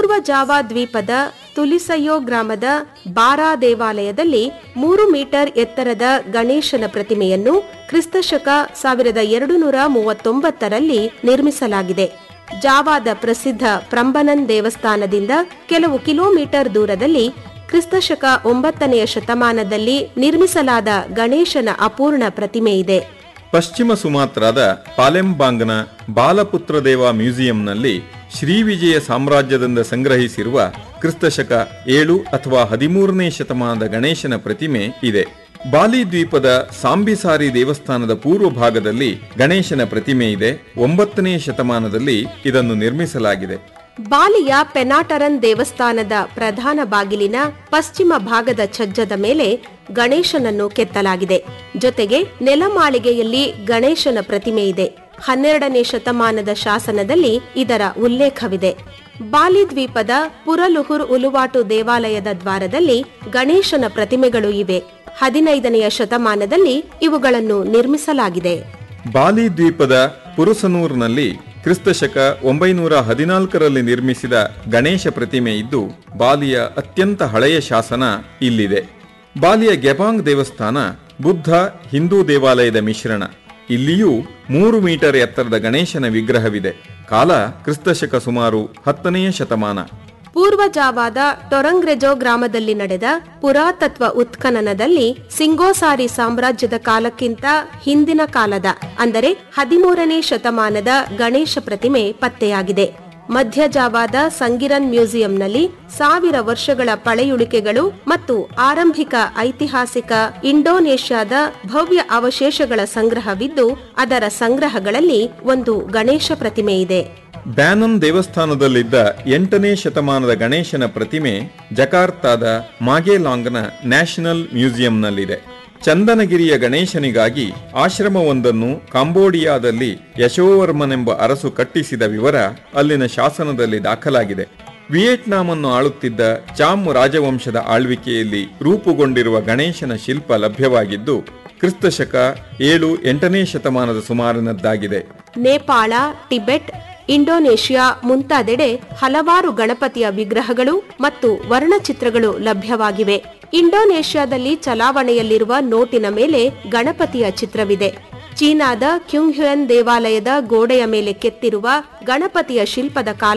ಪೂರ್ವ ಜಾವಾ ದ್ವೀಪದ ತುಲಿಸಯೋ ಗ್ರಾಮದ ಬಾರಾ ದೇವಾಲಯದಲ್ಲಿ ಮೂರು ಮೀಟರ್ ಎತ್ತರದ ಗಣೇಶನ ಪ್ರತಿಮೆಯನ್ನು ಕ್ರಿಸ್ತಶಕ ಸಾವಿರದ ಎರಡು ನೂರ ಮೂವತ್ತೊಂಬತ್ತರಲ್ಲಿ ನಿರ್ಮಿಸಲಾಗಿದೆ ಜಾವಾದ ಪ್ರಸಿದ್ಧ ಪ್ರಂಬನನ್ ದೇವಸ್ಥಾನದಿಂದ ಕೆಲವು ಕಿಲೋಮೀಟರ್ ದೂರದಲ್ಲಿ ಕ್ರಿಸ್ತಶಕ ಒಂಬತ್ತನೆಯ ಶತಮಾನದಲ್ಲಿ ನಿರ್ಮಿಸಲಾದ ಗಣೇಶನ ಅಪೂರ್ಣ ಪ್ರತಿಮೆ ಇದೆ ಪಶ್ಚಿಮ ಸುಮಾತ್ರಾದ ಪಾಲೆಂಬಾಂಗ್ನ ಬಾಲಪುತ್ರ ದೇವ ಮ್ಯೂಸಿಯಂನಲ್ಲಿ ಶ್ರೀವಿಜಯ ಸಾಮ್ರಾಜ್ಯದಿಂದ ಸಂಗ್ರಹಿಸಿರುವ ಕ್ರಿಸ್ತಶಕ ಏಳು ಅಥವಾ ಹದಿಮೂರನೇ ಶತಮಾನದ ಗಣೇಶನ ಪ್ರತಿಮೆ ಇದೆ ಬಾಲಿ ದ್ವೀಪದ ಸಾಂಬಿಸಾರಿ ದೇವಸ್ಥಾನದ ಪೂರ್ವ ಭಾಗದಲ್ಲಿ ಗಣೇಶನ ಪ್ರತಿಮೆ ಇದೆ ಒಂಬತ್ತನೇ ಶತಮಾನದಲ್ಲಿ ಇದನ್ನು ನಿರ್ಮಿಸಲಾಗಿದೆ ಬಾಲಿಯ ಪೆನಾಟರನ್ ದೇವಸ್ಥಾನದ ಪ್ರಧಾನ ಬಾಗಿಲಿನ ಪಶ್ಚಿಮ ಭಾಗದ ಛಜ್ಜದ ಮೇಲೆ ಗಣೇಶನನ್ನು ಕೆತ್ತಲಾಗಿದೆ ಜೊತೆಗೆ ನೆಲಮಾಳಿಗೆಯಲ್ಲಿ ಗಣೇಶನ ಪ್ರತಿಮೆ ಇದೆ ಹನ್ನೆರಡನೇ ಶತಮಾನದ ಶಾಸನದಲ್ಲಿ ಇದರ ಉಲ್ಲೇಖವಿದೆ ಬಾಲಿ ದ್ವೀಪದ ಪುರಲುಹುರ್ ಉಲುವಾಟು ದೇವಾಲಯದ ದ್ವಾರದಲ್ಲಿ ಗಣೇಶನ ಪ್ರತಿಮೆಗಳು ಇವೆ ಹದಿನೈದನೆಯ ಶತಮಾನದಲ್ಲಿ ಇವುಗಳನ್ನು ನಿರ್ಮಿಸಲಾಗಿದೆ ಬಾಲಿ ದ್ವೀಪದ ಪುರುಸನೂರ್ನಲ್ಲಿ ಕ್ರಿಸ್ತಶಕ ಒಂಬೈನೂರ ಹದಿನಾಲ್ಕರಲ್ಲಿ ನಿರ್ಮಿಸಿದ ಗಣೇಶ ಪ್ರತಿಮೆ ಇದ್ದು ಬಾಲಿಯ ಅತ್ಯಂತ ಹಳೆಯ ಶಾಸನ ಇಲ್ಲಿದೆ ಬಾಲಿಯ ಗೆಬಾಂಗ್ ದೇವಸ್ಥಾನ ಬುದ್ಧ ಹಿಂದೂ ದೇವಾಲಯದ ಮಿಶ್ರಣ ಇಲ್ಲಿಯೂ ಮೂರು ಮೀಟರ್ ಎತ್ತರದ ಗಣೇಶನ ವಿಗ್ರಹವಿದೆ ಕಾಲ ಕ್ರಿಸ್ತಶಕ ಸುಮಾರು ಹತ್ತನೆಯ ಶತಮಾನ ಪೂರ್ವ ಜಾವಾದ ಟೊರಂಗ್ರೆಜೋ ಗ್ರಾಮದಲ್ಲಿ ನಡೆದ ಪುರಾತತ್ವ ಉತ್ಖನನದಲ್ಲಿ ಸಿಂಗೋಸಾರಿ ಸಾಮ್ರಾಜ್ಯದ ಕಾಲಕ್ಕಿಂತ ಹಿಂದಿನ ಕಾಲದ ಅಂದರೆ ಹದಿಮೂರನೇ ಶತಮಾನದ ಗಣೇಶ ಪ್ರತಿಮೆ ಪತ್ತೆಯಾಗಿದೆ ಮಧ್ಯ ಜಾವಾದ ಸಂಗಿರನ್ ಮ್ಯೂಸಿಯಂನಲ್ಲಿ ಸಾವಿರ ವರ್ಷಗಳ ಪಳೆಯುಳಿಕೆಗಳು ಮತ್ತು ಆರಂಭಿಕ ಐತಿಹಾಸಿಕ ಇಂಡೋನೇಷ್ಯಾದ ಭವ್ಯ ಅವಶೇಷಗಳ ಸಂಗ್ರಹವಿದ್ದು ಅದರ ಸಂಗ್ರಹಗಳಲ್ಲಿ ಒಂದು ಗಣೇಶ ಪ್ರತಿಮೆ ಇದೆ ಬ್ಯಾನನ್ ದೇವಸ್ಥಾನದಲ್ಲಿದ್ದ ಎಂಟನೇ ಶತಮಾನದ ಗಣೇಶನ ಪ್ರತಿಮೆ ಜಕಾರ್ತಾದ ಮಾಗೆಲಾಂಗ್ನ ನ್ಯಾಷನಲ್ ಮ್ಯೂಸಿಯಂನಲ್ಲಿದೆ ಚಂದನಗಿರಿಯ ಗಣೇಶನಿಗಾಗಿ ಆಶ್ರಮವೊಂದನ್ನು ಕಾಂಬೋಡಿಯಾದಲ್ಲಿ ಯಶೋವರ್ಮನೆಂಬ ಅರಸು ಕಟ್ಟಿಸಿದ ವಿವರ ಅಲ್ಲಿನ ಶಾಸನದಲ್ಲಿ ದಾಖಲಾಗಿದೆ ವಿಯೆಟ್ನಾಂ ಅನ್ನು ಆಳುತ್ತಿದ್ದ ಚಾಮ್ ರಾಜವಂಶದ ಆಳ್ವಿಕೆಯಲ್ಲಿ ರೂಪುಗೊಂಡಿರುವ ಗಣೇಶನ ಶಿಲ್ಪ ಲಭ್ಯವಾಗಿದ್ದು ಕ್ರಿಸ್ತಶಕ ಏಳು ಎಂಟನೇ ಶತಮಾನದ ಸುಮಾರಿನದ್ದಾಗಿದೆ ನೇಪಾಳ ಟಿಬೆಟ್ ಇಂಡೋನೇಷ್ಯಾ ಮುಂತಾದೆಡೆ ಹಲವಾರು ಗಣಪತಿಯ ವಿಗ್ರಹಗಳು ಮತ್ತು ವರ್ಣಚಿತ್ರಗಳು ಲಭ್ಯವಾಗಿವೆ ಇಂಡೋನೇಷ್ಯಾದಲ್ಲಿ ಚಲಾವಣೆಯಲ್ಲಿರುವ ನೋಟಿನ ಮೇಲೆ ಗಣಪತಿಯ ಚಿತ್ರವಿದೆ ಚೀನಾದ ಕ್ಯುಂಗ್ಹ್ಯುಯನ್ ದೇವಾಲಯದ ಗೋಡೆಯ ಮೇಲೆ ಕೆತ್ತಿರುವ ಗಣಪತಿಯ ಶಿಲ್ಪದ ಕಾಲ